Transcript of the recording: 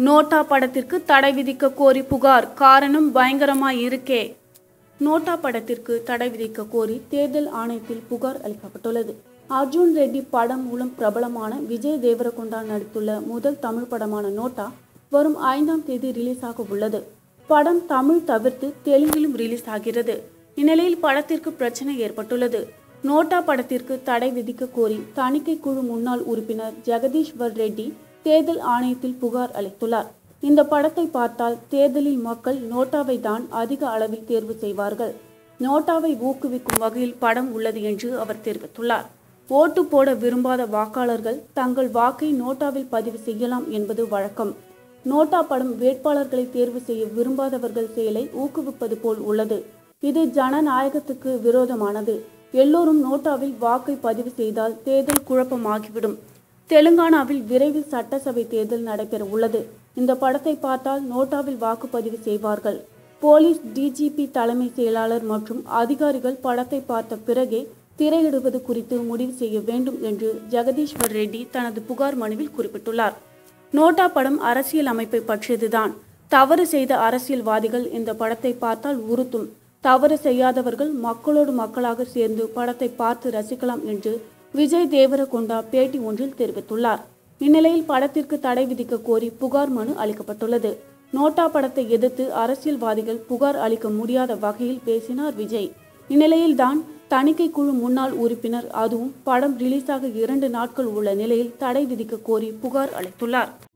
NOTA படத்திற்கு தடை விதிக்க கோரி புகார் காரணம் பயங்கரமாய் இருக்கே நோட்டா படத்திற்கு தடை விதிக்க கோரி தேர்தல் ஆணையத்தில் புகார் அளிக்கப்பட்டுள்ளது அர்ஜுன் ரெட்டி படம் மூலம் பிரபலமான விஜய் தேவரகொண்டா நடித்துள்ள முதல் தமிழ் படமான நோட்டா வரும் ஐந்தாம் தேதி ரிலீஸ் ஆக உள்ளது படம் தமிழ் தவிர்த்து தெலுங்கிலும் ரிலீஸ் ஆகிறது இந்நிலையில் படத்திற்கு பிரச்சனை ஏற்பட்டுள்ளது நோட்டா படத்திற்கு தடை விதிக்க கோரி தணிக்கை குழு முன்னாள் உறுப்பினர் ஜெகதீஸ்வர் ரெட்டி தேர்தல் ஆணையத்தில் புகார் அளித்துள்ளார் இந்த படத்தை பார்த்தால் தேர்தலில் மக்கள் நோட்டாவை தான் அதிக அளவில் தேர்வு செய்வார்கள் நோட்டாவை ஊக்குவிக்கும் வகையில் படம் உள்ளது என்று அவர் தெரிவித்துள்ளார் ஓட்டு போட விரும்பாத வாக்காளர்கள் தங்கள் வாக்கை நோட்டாவில் பதிவு செய்யலாம் என்பது வழக்கம் நோட்டா படம் வேட்பாளர்களை தேர்வு செய்ய விரும்பாதவர்கள் செயலை ஊக்குவிப்பது போல் உள்ளது இது ஜனநாயகத்துக்கு விரோதமானது எல்லோரும் நோட்டாவில் வாக்கை பதிவு செய்தால் தேர்தல் குழப்பமாகிவிடும் தெலுங்கானாவில் விரைவில் சட்டசபை தேர்தல் நடைபெற உள்ளது இந்த படத்தை பார்த்தால் நோட்டாவில் வாக்குப்பதிவு செய்வார்கள் போலீஸ் டிஜிபி தலைமை செயலாளர் மற்றும் அதிகாரிகள் படத்தை பார்த்த பிறகே திரையிடுவது குறித்து முடிவு செய்ய வேண்டும் என்று ஜெகதீஸ்வர் ரெட்டி தனது புகார் மனுவில் குறிப்பிட்டுள்ளார் நோட்டா படம் அரசியல் அமைப்பை பற்றியதுதான் தவறு செய்த அரசியல்வாதிகள் இந்த படத்தை பார்த்தால் உறுத்தும் தவறு செய்யாதவர்கள் மக்களோடு மக்களாக சேர்ந்து படத்தை பார்த்து ரசிக்கலாம் என்று விஜய் தேவரகொண்டா பேட்டி ஒன்றில் தெரிவித்துள்ளார் இந்நிலையில் படத்திற்கு தடை விதிக்க கோரி புகார் மனு அளிக்கப்பட்டுள்ளது நோட்டா படத்தை எதிர்த்து அரசியல்வாதிகள் புகார் அளிக்க முடியாத வகையில் பேசினார் விஜய் இந்நிலையில்தான் தணிக்கை குழு முன்னாள் உறுப்பினர் அதுவும் படம் ரிலீஸாக இரண்டு நாட்கள் உள்ள நிலையில் தடை விதிக்க கோரி புகார் அளித்துள்ளார்